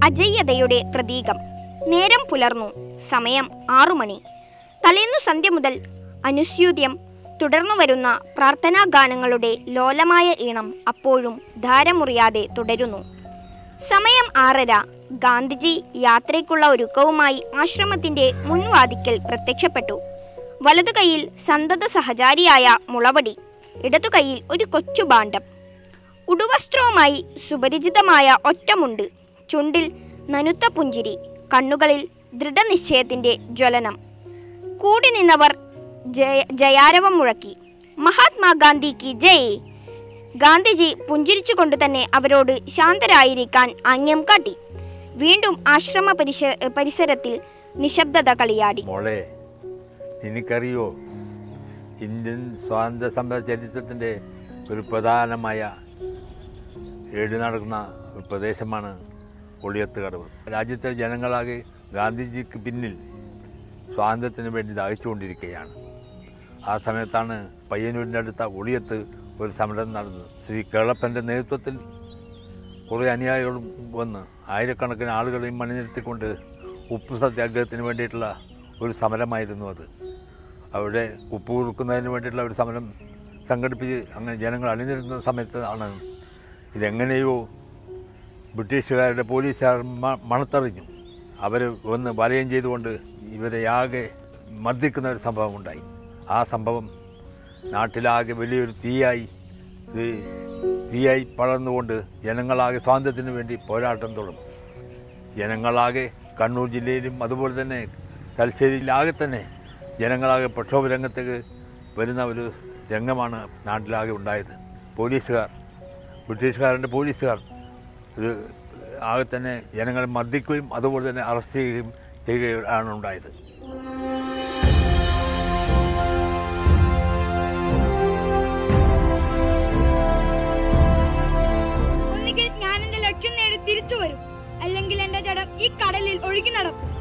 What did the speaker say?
അജയ്യതയുടെ പ്രതീകം നേരം പുലർന്നു സമയം ആറു മണി തലേന്നു സന്ധ്യ മുതൽ അനുസ്യൂദ്യം തുടർന്നു വരുന്ന പ്രാർത്ഥനാ ഗാനങ്ങളുടെ ലോലമായ ഈണം അപ്പോഴും ധാരമുറിയാതെ തുടരുന്നു സമയം ആറര ഗാന്ധിജി യാത്രയ്ക്കുള്ള ഒരുക്കവുമായി ആശ്രമത്തിന്റെ മുൻവാതിക്കൽ പ്രത്യക്ഷപ്പെട്ടു വലതു കൈയിൽ സന്തത സഹചാരിയായ മുളവടി ഇടതു കൈയിൽ ഒരു കൊച്ചു ഭാണ്ഡം ഉടുവസ്ത്രവുമായി സുപരിചിതമായ ഒറ്റമുണ്ട് ചുണ്ടിൽ നനുത്ത പുഞ്ചിരി കണ്ണുകളിൽ ദൃഢനിശ്ചയത്തിന്റെ ജ്വലനം കൂടി നിന്നവർ ജയ ജയാരവം മുഴക്കി മഹാത്മാഗാന്ധി കി ജയ് ഗാന്ധിജി പുഞ്ചിരിച്ചുകൊണ്ട് തന്നെ അവരോട് ശാന്തരായിരിക്കാൻ ആംഗ്യം കാട്ടി വീണ്ടും ആശ്രമ പരിസ പരിസരത്തിൽ നിശബ്ദത കളിയാടി മോളെ എനിക്കറിയോ ഇന്ത്യൻ സ്വാതന്ത്ര്യ സമര ചരിത്രത്തിൻ്റെ ഒരു പ്രധാനമായ ഏഴ് നടക്കുന്ന ഒരു പ്രദേശമാണ് ഒളിയത്ത് കടവ് രാജ്യത്തെ ജനങ്ങളാകെ ഗാന്ധിജിക്ക് പിന്നിൽ സ്വാതന്ത്ര്യത്തിന് വേണ്ടി ദാഹിച്ചുകൊണ്ടിരിക്കുകയാണ് ആ സമയത്താണ് പയ്യന്നൂരിൻ്റെ അടുത്ത ഒളിയത്ത് ഒരു സമരം നടന്നത് ശ്രീ കേളപ്പൻ്റെ നേതൃത്വത്തിൽ കുറേ അനുയായികളും വന്ന് ആയിരക്കണക്കിന് ആളുകളെയും മണിനിർത്തിക്കൊണ്ട് ഉപ്പ് സത്യാഗ്രഹത്തിന് വേണ്ടിയിട്ടുള്ള ഒരു സമരമായിരുന്നു അത് അവിടെ ഉപ്പ് കുറുക്കുന്നതിന് വേണ്ടിയിട്ടുള്ള ഒരു സമരം സംഘടിപ്പിച്ച് അങ്ങനെ ജനങ്ങൾ അണിനിരുന്ന സമയത്ത് ആണ് ഇതെങ്ങനെയോ ബ്രിട്ടീഷുകാരുടെ പോലീസുകാർ മ- മണത്തറിഞ്ഞു അവർ വന്ന് വലയം ചെയ്തുകൊണ്ട് ഇവരെ ആകെ മർദ്ദിക്കുന്ന ഒരു സംഭവം ഉണ്ടായി ആ സംഭവം നാട്ടിലാകെ വലിയൊരു തീയായി ഇത് തീയായി പടർന്നുകൊണ്ട് ജനങ്ങളാകെ സ്വാതന്ത്ര്യത്തിന് വേണ്ടി പോരാട്ടം തുടങ്ങും ജനങ്ങളാകെ കണ്ണൂർ ജില്ലയിലും അതുപോലെ തന്നെ തലശ്ശേരിയിലാകെ തന്നെ ജനങ്ങളാകെ പ്രക്ഷോഭ രംഗത്തേക്ക് വരുന്ന ഒരു രംഗമാണ് നാട്ടിലാകെ ഉണ്ടായത് പോലീസുകാർ ബ്രിട്ടീഷുകാരൻ്റെ പോലീസുകാർ ഇത് ആകെ തന്നെ ജനങ്ങളെ മർദ്ദിക്കുകയും അതുപോലെ തന്നെ അറസ്റ്റ് ചെയ്യുകയും ചെയ്യുകയാണ് ഉണ്ടായത് ഒന്നുകിൽ ഞാൻ എന്റെ ലക്ഷ്യം നേടി തിരിച്ചു വരും അല്ലെങ്കിൽ എന്റെ ജഡം ഈ കടലിൽ ഒഴുകി നടക്കും